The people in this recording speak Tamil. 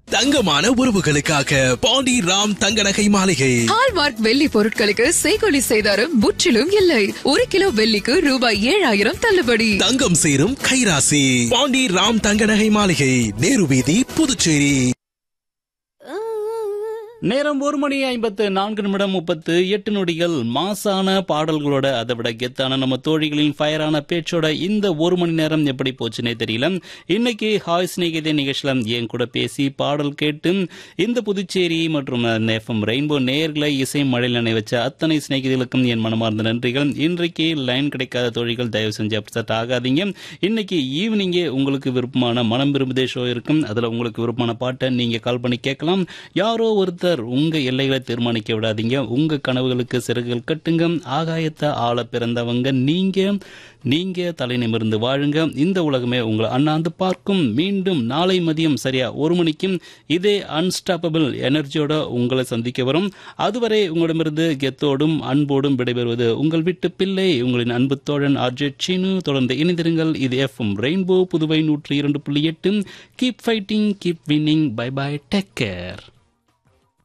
தங்கமான உறவுகளுக்காக பாண்டி ராம் தங்க நகை மாளிகை ஹால்மார்க் வெள்ளி பொருட்களுக்கு செய்கொலி செய்தாரும் முற்றிலும் இல்லை ஒரு கிலோ வெள்ளிக்கு ரூபாய் ஏழாயிரம் தள்ளுபடி தங்கம் சேரும் கைராசி பாண்டி ராம் தங்க நகை மாளிகை நேரு வீதி புதுச்சேரி நேரம் ஒரு மணி ஐம்பத்து நான்கு நிமிடம் முப்பத்து எட்டு நொடிகள் மாசான பாடல்களோட அதை விட கெத்தான நம்ம தோழிகளின் ஃபயரான பேச்சோட இந்த ஒரு மணி நேரம் எப்படி போச்சுன்னே தெரியல இன்னைக்கு ஹாய் ஸ்நேகிதே நிகழ்ச்சியில என் கூட பேசி பாடல் கேட்டு இந்த புதுச்சேரி மற்றும் எஃப்எம் ரெயின்போ நேர்களை இசை மழையில் நினைவச்ச அத்தனை சிநேகிதிகளுக்கும் என் மனமார்ந்த நன்றிகள் இன்றைக்கு லைன் கிடைக்காத தோழிகள் தயவு செஞ்சு அப்செட் ஆகாதீங்க இன்னைக்கு ஈவினிங்கே உங்களுக்கு விருப்பமான மனம் விரும்புதே ஷோ இருக்கும் அதுல உங்களுக்கு விருப்பமான பாட்டை நீங்க கால் பண்ணி கேட்கலாம் யாரோ ஒருத்தர் உங்க எல்லைகளை தீர்மானிக்க விடாதீங்க உங்க கனவுகளுக்கு சிறகுகள் கட்டுங்க ஆகாயத்தை ஆள பிறந்தவங்க நீங்க நீங்க தலை நிமிர்ந்து வாழுங்க இந்த உலகமே உங்களை அண்ணாந்து பார்க்கும் மீண்டும் நாளை மதியம் சரியா ஒரு மணிக்கும் இதே அன்ஸ்டாப்பபிள் எனர்ஜியோட உங்களை சந்திக்க வரும் அதுவரை உங்களிடமிருந்து கெத்தோடும் அன்போடும் விடைபெறுவது உங்கள் வீட்டு பிள்ளை உங்களின் அன்பு தோழன் ஆர்ஜே சீனு தொடர்ந்து இணைந்திருங்கள் இது எஃப்எம் ரெயின்போ புதுவை நூற்றி இரண்டு புள்ளி எட்டு keep fighting keep winning bye bye take care